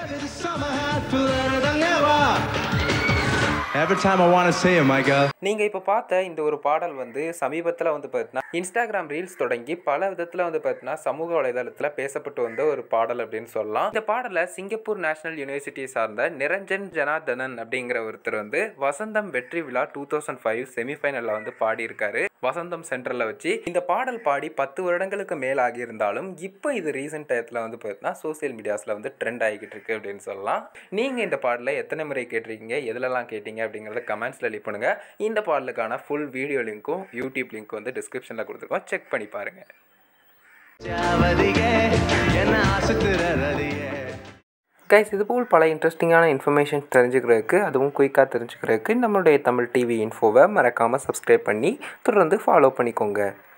Every time I want to see him, I go. நீங்கள் இப்போ பார்த்த இந்த ஒரு பாடல் வந்து சமீபத்தில் வந்து பார்த்தீங்கன்னா இன்ஸ்டாகிராம் ரீல்ஸ் தொடங்கி பல விதத்தில் வந்து பார்த்தீங்கன்னா சமூக வலைதளத்தில் பேசப்பட்டு வந்த ஒரு பாடல் அப்படின்னு சொல்லலாம் இந்த பாடலை சிங்கப்பூர் நேஷனல் யூனிவர்சிட்டியை சார்ந்த நிரஞ்சன் ஜனார்தனன் அப்படிங்கிற ஒருத்தர் வந்து வசந்தம் வெற்றி விழா டூ தௌசண்ட் ஃபைவ் செமிஃபைனலில் வந்து பாடியிருக்காரு வசந்தம் சென்டரில் வச்சு இந்த பாடல் பாடி பத்து வருடங்களுக்கு மேல் ஆகியிருந்தாலும் இப்போ இது ரீசெண்ட் டயத்தில் வந்து பார்த்தீங்கன்னா சோசியல் மீடியாஸில் வந்து ட்ரெண்ட் ஆகிக்கிட்டு இருக்கு அப்படின்னு சொல்லலாம் நீங்கள் இந்த பாடலை எத்தனை முறை கேட்டிருக்கீங்க எதுலலாம் கேட்டீங்க அப்படிங்கிறத கமெண்ட்ஸில் லீவ் பண்ணுங்கள் இந்த பாடலுக்கான ஃபுல் வீடியோ லிங்க்கும் யூடியூப் லிங்க் வந்து டிஸ்கிரிப்ஷனில் கொடுத்துருக்கோம் செக் பண்ணி பாருங்கள் கைஸ் இது போல் பல இன்ட்ரெஸ்டிங்கான இன்ஃபர்மேஷன்ஸ் தெரிஞ்சுக்கிறதுக்கு அதுவும் குயிக்காக தெரிஞ்சுக்கிறதுக்கு நம்மளுடைய தமிழ் டிவி இன்ஃபோவை மறக்காமல் சப்ஸ்கிரைப் பண்ணி தொடர்ந்து ஃபாலோ பண்ணிக்கோங்க